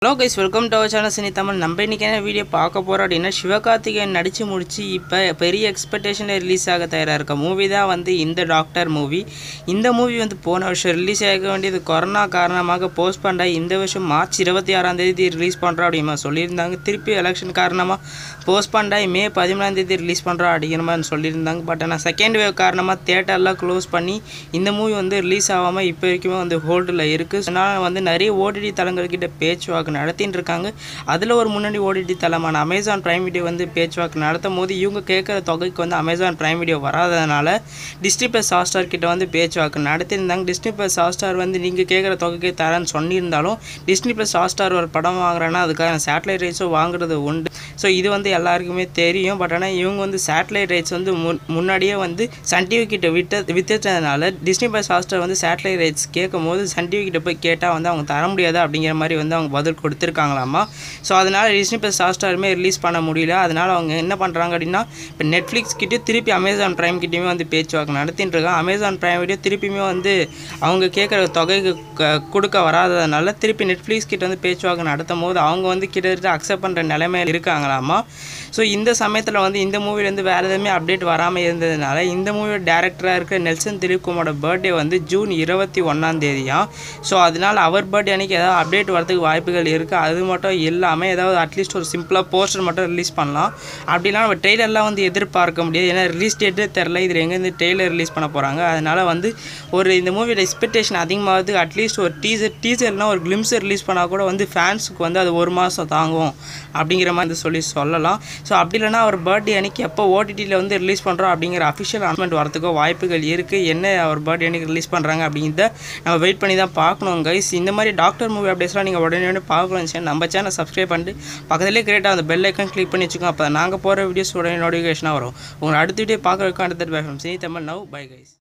hello guys welcome to our channel cine Tamil நம்ம இன்றைக்கி என்ன வீடியோ பார்க்க போகிறோம் அப்படின்னா சிவகார்த்திகேயன் நடித்து முடிச்சு இப்போ பெரிய எக்ஸ்பெக்டேஷனில் ரிலீஸ் ஆக தயாராக இருக்க மூவி தான் வந்து இந்த டாக்டர் மூவி இந்த மூவி வந்து போன வருஷம் ரிலீஸ் ஆக வேண்டியது கொரோனா காரணமாக போஸ்ட் பண்ண இந்த வருஷம் மார்ச் இருபத்தி ஆறாம் தேதி ரிலீஸ் பண்ணுறோம் அப்படிமா சொல்லியிருந்தாங்க திருப்பி எலெக்ஷன் காரணமாக போஸ்ட் பண்ண மே பதிமூணாம் தேதி ரிலீஸ் பண்ணுறோம் அப்படிங்கிற மாதிரி சொல்லியிருந்தாங்க பட் ஆனால் செகண்ட் வேவ் காரணமாக தேட்டர்லாம் க்ளோஸ் பண்ணி இந்த மூவி வந்து ரிலீஸ் ஆகாமல் இப்போ வரைக்குமே வந்து ஹோல்டில் இருக்குது அதனால் வந்து நிறைய ஓடிடி தளங்கள்கிட்ட பேச்சுவாக்கு நடத்தின்னு இருக்காங்க அதில் ஒரு முன்னாடி ஓடிடி தளமான அமேசான் பிரைம் வீடியோ வந்து பேச்சுவாக்கு நடத்தும் போது இவங்க கேட்குற தொகைக்கு வந்து அமேசான் பிரைம் வீடியோ வராதனால டிஸ்னி ப்ளஸ் ஹாட்ஸ்டார் கிட்ட வந்து பேச்சுவாக்கு நடத்தியிருந்தாங்க டிஸ்னி ப்ளஸ் ஹாட்ஸ்டார் வந்து நீங்கள் கேட்குற தொகைக்கே தரேன்னு சொல்லியிருந்தாலும் டிஸ்னி ப்ளஸ் ஹாட்ஸ்டார் ஒரு படம் வாங்குறேன்னா அதுக்கான சேட்டலைட் ரைட்ஸும் வாங்குறது உண்டு ஸோ இது வந்து எல்லாருக்குமே தெரியும் பட் ஆனால் இவங்க வந்து சேட்டலைட் ரைட்ஸ் வந்து முன் முன்னாடியே வந்து சன் டிவி கிட்ட விட்ட வித்துட்டதுனால டிஸ்னி ப்ளஸ் ஹாட்ஸ்டார் வந்து சேட்டலைட் ரைட்ஸ் கேட்கும் போது சன் டிவி கிட்ட போய் கேட்டால் வந்து அவங்க தர முடியாது அப்படிங்கிற மாதிரி வந்து அவங்க பதில் கொடுத்துருக்காங்களாமா ஸோ அதனால் டிஸ்னி ப்ளஸ் ஹாட்ஸ்டாருமே ரிலீஸ் பண்ண முடியல அதனால் அவங்க என்ன பண்ணுறாங்க அப்படின்னா இப்போ நெட்ஃப்ளிக்ஸ் கிட்டே திருப்பி அமேசான் ப்ரைம் கிட்டேயுமே வந்து பேச்சுவாக்கு நடத்திட்டு இருக்காங்க அமேசான் ப்ரைம் வீடியோ திருப்பியுமே வந்து அவங்க கேட்குற தொகைக்கு க- கொடுக்க வராததுனால திருப்பி நெட்ஃப்ளிக்ஸ் கிட்ட வந்து பேச்சுவாக்கு நடத்தும் போது அவங்க வந்து கிட்டத்தட்ட அக்செப்ட் பண்ணுற நிலைமையில் இருக்காங்களாமா ஸோ இந்த சமயத்தில் வந்து இந்த மூவிலேருந்து வேறு எதுவுமே அப்டேட் வராமல் இருந்ததுனால இந்த மூவியோட டேரக்டராக இருக்கிற நெல்சன் திலீப்குமாரோட பர்த்டே வந்து ஜூன் இருபத்தி ஒன்றாம் தேதியாம் ஸோ அதனால் அவர் பர்த்டே அன்னைக்கு ஏதாவது அப்டேட் வரதுக்கு வாய்ப்புகள் இருக்குது அது மட்டும் இல்லாமல் ஏதாவது அட்லீஸ்ட் ஒரு சிம்பிளாக போஸ்டர் மட்டும் ரிலீஸ் பண்ணலாம் அப்படின்னா நம்ம ட்ரெய்லர்லாம் வந்து எதிர்பார்க்க முடியாது ஏன்னா ரிலீஸ் டேட்டே தெரில இதில் எங்கேருந்து ட்ரெய்லர் ரிலீஸ் பண்ண போகிறாங்க அதனால் வந்து ஒரு இந்த மூவியோட எக்ஸ்பெக்டேஷன் அதிகமாகிறதுக்கு அட்லீஸ்ட் ஒரு டீசர் டீசர்னால் ஒரு கிளிம்ஸை ரிலீஸ் பண்ணால் கூட வந்து ஃபேன்ஸுக்கு வந்து அது ஒரு மாதம் தாங்கும் அப்படிங்கிற மாதிரி வந்து சொல்லி சொல்லலாம் ஸோ அப்படி இல்லைன்னா அவர் பர்த்டே அன்னைக்கு எப்போ ஓடிடியில் வந்து ரிலீஸ் பண்ணுறோம் அப்படிங்கிற அஃபிஷியல் அனௌன்ஸ்மெண்ட் வரதுக்கோ வாய்ப்புகள் இருக்குது என்ன அவர் பர்த்டே அன்னைக்கு ரிலீஸ் பண்ணுறாங்க அப்படிங்கிறத நம்ம வெயிட் பண்ணி தான் பார்க்கணும் கைஸ் இந்த மாதிரி டாக்டர் மூவி அப்டேட்ஸ்லாம் நீங்கள் உடனே உடனே பார்க்கணும் சரி நம்ம சேனல் சப்ஸ்கிரைப் பண்ணிட்டு பக்கத்துலேயே கிரியேட்டாக அந்த பெல் ஐக்கன் கிளிக் பண்ணி வச்சுக்கோங்க அப்போ நாங்கள் போகிற வீடியோஸ் உடனே நோட்டிஃபிகேஷனாக வரும் உங்களை அடுத்த வீடியோ பார்க்குறதுக்கு அடுத்த பேசுகிறோம் சரி தமிழ் நவ் பை கைஸ்